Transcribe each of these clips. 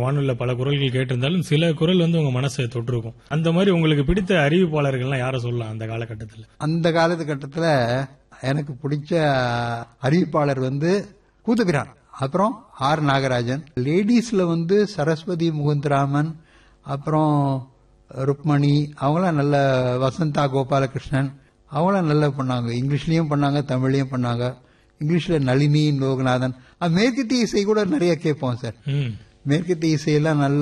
வானொலியில பல குரல்கள் கேட்டிருந்தாலும் சில குரல் வந்து உங்க மனசை தொட்டிருக்கும் அந்த மாதிரி உங்களுக்கு பிடித்த அறிவிப்பாளர்கள்லாம் யாரை சொல்லலாம் அந்த காலகட்டத்தில் அந்த காலகட்டத்தில் எனக்கு பிடிச்ச அறிவிப்பாளர் வந்து கூத்தபிரான் அப்புறம் ஆர் நாகராஜன் லேடிஸ்ல வந்து சரஸ்வதி முகுந்தராமன் அப்புறம் ருக்மணி அவங்களாம் நல்ல வசந்தா கோபாலகிருஷ்ணன் அவங்களாம் நல்லா பண்ணாங்க இங்கிலீஷ்லயும் பண்ணாங்க தமிழ்லயும் பண்ணாங்க இங்கிலீஷ்ல நளினி லோகநாதன் அஹ் மேற்கத்திய இசை கூட நிறைய கேட்போம் சார் ம் மேற்கத்திய இசையெல்லாம் நல்ல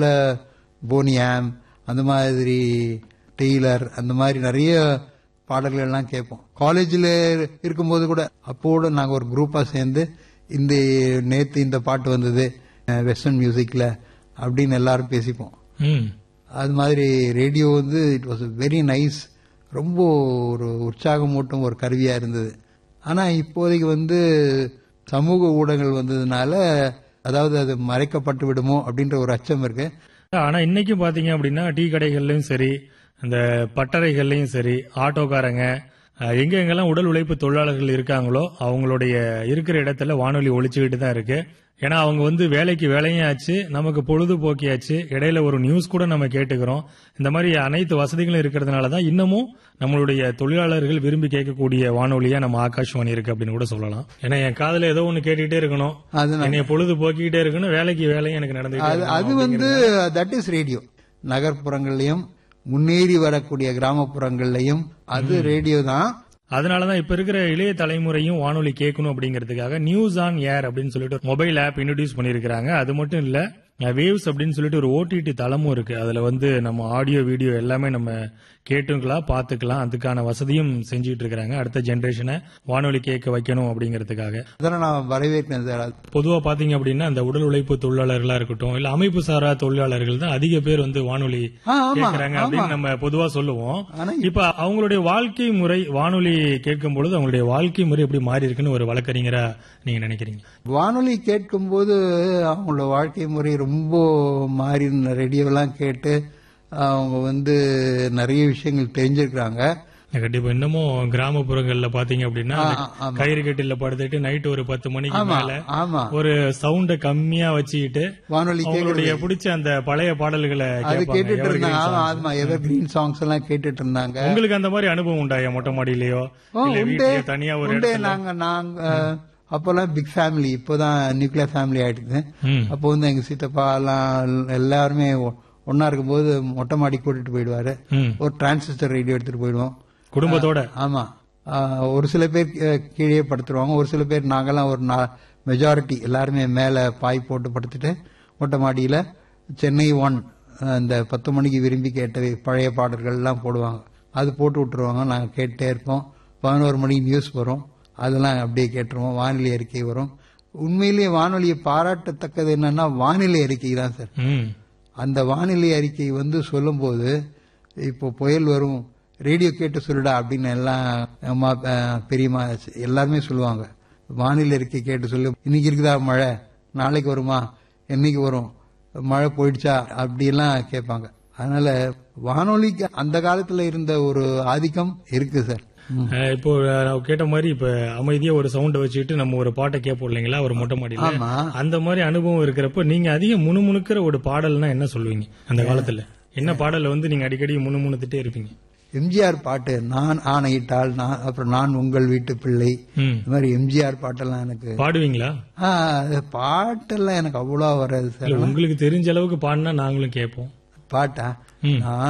போனியாம் அந்த மாதிரி டெய்லர் அந்த மாதிரி நிறைய பாடல்கள் எல்லாம் கேட்போம் காலேஜில் இருக்கும்போது கூட அப்போ கூட நாங்கள் ஒரு குரூப்பாக சேர்ந்து இந்த நேத்து இந்த பாட்டு வந்தது வெஸ்டர்ன் மியூசிக்ல அப்படின்னு எல்லாரும் பேசிப்போம் ம் அது மாதிரி ரேடியோ வந்து இட் வாஸ் வெரி நைஸ் ரொம்ப ஒரு உற்சாகமூட்டும் ஒரு கருவியா இருந்தது ஆனா இப்போதைக்கு வந்து சமூக ஊடகங்கள் வந்ததுனால அதாவது அது மறைக்கப்பட்டு விடுமோ அப்படின்ற ஒரு அச்சம் இருக்கு ஆனா இன்னைக்கும் பாத்தீங்க அப்படின்னா டீ கடைகள்லயும் சரி அந்த பட்டறைகள்லயும் சரி ஆட்டோக்காரங்க அஹ், எங்க எங்கெல்லாம் உடல் உழைப்பு தொழிலாளர்கள் இருக்காங்களோ அவங்களுடைய இருக்கிற இடத்துல வானொலி ஒழிச்சுக்கிட்டு தான் இருக்கு ஏன்னா அவங்க வந்து வேலைக்கு வேலையும் ஆச்சு நமக்கு பொழுதுபோக்கியாச்சு இடையில ஒரு நியூஸ் கூட நம்ம கேட்டுக்கிறோம் இந்த மாதிரி அனைத்து வசதிகளும் இருக்கிறதுனால தான் இன்னமும் நம்மளுடைய தொழிலாளர்கள் விரும்பி கேட்கக்கூடிய வானொலியா நம்ம ஆகாஷ்வாணி இருக்கு அப்படின்னு கூட சொல்லலாம் ஏன்னா என் காதுல ஏதோ ஒண்ணு கேட்டுக்கிட்டே இருக்கணும் அது என்னைய பொழுது போக்கிட்டே இருக்கணும் வேலைக்கு வேலையும் எனக்கு நடந்துகிட்டே அது அது இருக்கணும் வந்து தட் இஸ் ரேடியோ நகர்ப்புறங்கள்லயும் முன்னேறி வரக்கூடிய கிராமப்புறங்கள்லயும் அது ரேடியோ தான் அதனாலதான் இப்ப இருக்கிற இளைய தலைமுறையும் வானொலி கேட்கணும் அப்படிங்கிறதுக்காக நியூஸ் ஆன் ஏர் அப்படின்னு சொல்லிட்டு மொபைல் ஆப் இன்ட்ரடியூஸ் பண்ணிருக்காங்க அது மட்டும் இல்ல வேவ்ஸ் அப்படின்னு சொல்லிட்டு ஒரு ஓடிடி தளமும் இருக்கு அதுல வந்து நம்ம ஆடியோ வீடியோ எல்லாமே நம்ம கேட்டுக்கலாம் பாத்துக்கலாம் அதுக்கான வசதியும் செஞ்சுட்டு இருக்காங்க அடுத்த ஜெனரேஷனை வானொலி கேட்க வைக்கணும் அப்படிங்கிறதுக்காக அதெல்லாம் நான் வரவேற்கிறேன் சார் பொதுவா பாத்தீங்க அப்படின்னா அந்த உடல் உழைப்பு தொழிலாளர்களா இருக்கட்டும் இல்ல அமைப்பு சாரா தொழிலாளர்கள் தான் அதிக பேர் வந்து வானொலி ஆ, ஆமா கேட்கறாங்க அப்படின்னு நம்ம பொதுவா சொல்லுவோம் ஆனா இப்ப அவங்களுடைய வாழ்க்கை முறை வானொலி கேட்கும் பொழுது அவங்களுடைய வாழ்க்கை முறை எப்படி மாறி இருக்குன்னு ஒரு வழக்கறிஞரா நீங்க நினைக்கிறீங்க வானொலி கேட்கும்போது அவங்களோட வாழ்க்கை முறை ரொம்ப மாறி ரேடியோலாம் கேட்டு அவங்க வந்து நிறைய விஷயங்கள் தெரிஞ்சிருக்கிறாங்க கண்டிப்பா இன்னமும் கிராமப்புறங்கள்ல பாத்தீங்க அப்படின்னா ஆ, ஆமா. கயிறு கட்டில படுத்துட்டு நைட் ஒரு பத்து மணிக்கு ஆமா மேல ஆமா ஒரு சவுண்ட கம்மியா வச்சுக்கிட்டு வானொலி அவங்களுடைய பிடிச்ச அந்த பழைய பாடல்களை அது கேட்பாங்க. கேட்டுட்டு evergreen இருந்தாங்க ஆமா songs. ஆமா எவர் கிரீன் சாங்ஸ் எல்லாம் கேட்டுட்டு இருந்தாங்க உங்களுக்கு அந்த மாதிரி அனுபவம் உண்டாயா மொட்டை மாடியிலயோ ஓ, இல்ல உண்டு வீட்லயோ தனியா ஒரு உண்டு இடத்துல நாங்க நாங்க அப்போல்லாம் பிக் ஃபேமிலி இப்போதான் நியூக்ளியர் ஃபேமிலி ஆயிடுது ம். அப்போ வந்து எங்க சித்தப்பா எல்லாம் எல்லாருமே ஒ- ஒண்ணா இருக்கும்போது மொட்டை மாடி கூட்டிட்டு போயிடுவாரு ம். ஒரு டிரான்சிஸ்டர் ரேடியோ எடுத்துட்டு போயிடுவோம் குடும்பத்தோட ஆமா ஆஹ், ஒரு சில பேர் கீ- கீழே படுத்துருவாங்க ஒரு சில பேர் நாங்கெல்லாம் ஒரு மெஜாரிட்டி எல்லாருமே மேல பாய் போட்டு படுத்துட்டு மொட்டை மாடியில சென்னை ஒன் அந்த பத்து மணிக்கு விரும்பி கேட்ட பழைய பாடல்கள் எல்லாம் போடுவாங்க அது போட்டு விட்டுருவாங்க நாங்க கேட்டுட்டே இருப்போம் பதினோரு மணிக்கு நியூஸ் வரும் அதெல்லாம் அப்படியே கேட்டுருவோம் வானிலை அறிக்கை வரும் உண்மையிலேயே வானொலியை பாராட்டத்தக்கது என்னன்னா வானிலை அறிக்கை தான் சார் ம். அந்த வானிலை அறிக்கை வந்து சொல்லும்போது இப்போ புயல் வரும் ரேடியோ கேட்டு சொல்லுடா அப்படின்னு எல்லாம் அம்மா அஹ், பெரியம்மா எல்லாருமே சொல்லுவாங்க வானிலை அறிக்கை கேட்டு சொல்லு இன்னைக்கு இருக்குதா மழை நாளைக்கு வருமா என்னைக்கு வரும் மழை போயிடுச்சா அப்படியெல்லாம் கேட்பாங்க அதனால வானொலிக்கு அந்த காலத்துல இருந்த ஒரு ஆதிக்கம் இருக்கு சார் அஹ் இப்போ அஹ், நான் கேட்ட மாதிரி இப்ப அமைதியா ஒரு சவுண்ட வச்சுக்கிட்டு நம்ம ஒரு பாட்டை கேட்போம் இல்லைங்களா ஒரு மொட்டை மாடியில ஆமா அந்த மாதிரி அனுபவம் இருக்கிறப்ப நீங்க அதிக முணுமுணுக்கிற ஒரு பாடல்னா என்ன சொல்லுவீங்க அந்த காலத்துல என்ன பாடல வந்து நீங்க அடிக்கடி முணுமுணுத்துட்டே இருப்பீங்க எம்ஜிஆர் பாட்டு நான் ஆணையிட்டால் நான் அப்புறம் நான் உங்கள் வீட்டு பிள்ளை ம். இந்த மாதிரி எம்ஜிஆர் பாட்டெல்லாம் எனக்கு பாடுவீங்களா ஆ, அது பாட்டெல்லாம் எனக்கு அவ்வளோ வராது சார் இல்ல உங்களுக்கு தெரிஞ்ச அளவுக்கு பாடினா நாங்களும் கேட்போம் பாட்டா ம். நான்